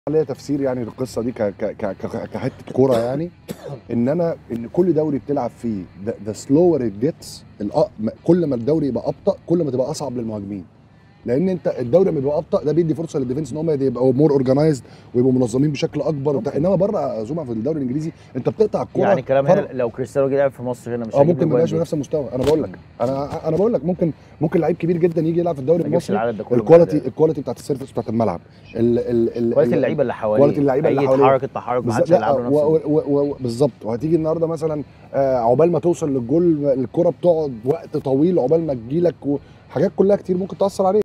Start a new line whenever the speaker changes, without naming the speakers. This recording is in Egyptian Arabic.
ليا تفسير يعني للقصه دي ك ك ك ك- كحته كوره يعني ان انا ان كل دوري بتلعب فيه ذا سلور ات جيتس كل ما الدوري يبقى ابطا كل ما تبقى اصعب للمهاجمين لان انت الدوري لما بيبقى ابطا ده بيدي فرصه للديفنس ان هم يبقوا مور اورجنايزد ويبقوا منظمين بشكل اكبر وبتاع انما بره زوما في الدوري الانجليزي انت بتقطع الكوره
يعني الكلام
فرق.
هنا لو كريستيانو جه لعب في مصر هنا مش
اه
هيجيب
ممكن ما
الأجوان
يبقاش
دي.
بنفس المستوى انا بقول لك انا انا بقول لك ممكن ممكن لعيب كبير جدا يجي يلعب في الدوري
ما يجيبش
المصري
العدد ده كله من
الكواليتي
الأداء.
الكواليتي بتاعت السيرفيس بتاعت الملعب ال ال ال
كواليتي
ال-
اللعيبه اللي حواليه
كواليتي اللعيبة اللي
اي
حواليه.
تحرك التحرك ما
بالظبط
حدش
لا
هيلعب له
و-
نفسه
و- و- و- بالظبط وهتيجي النهارده مثلا آه، عقبال ما توصل للجول الكره بتقعد وقت طويل عقبال ما تجيلك وحاجات كلها كتير ممكن تاثر عليك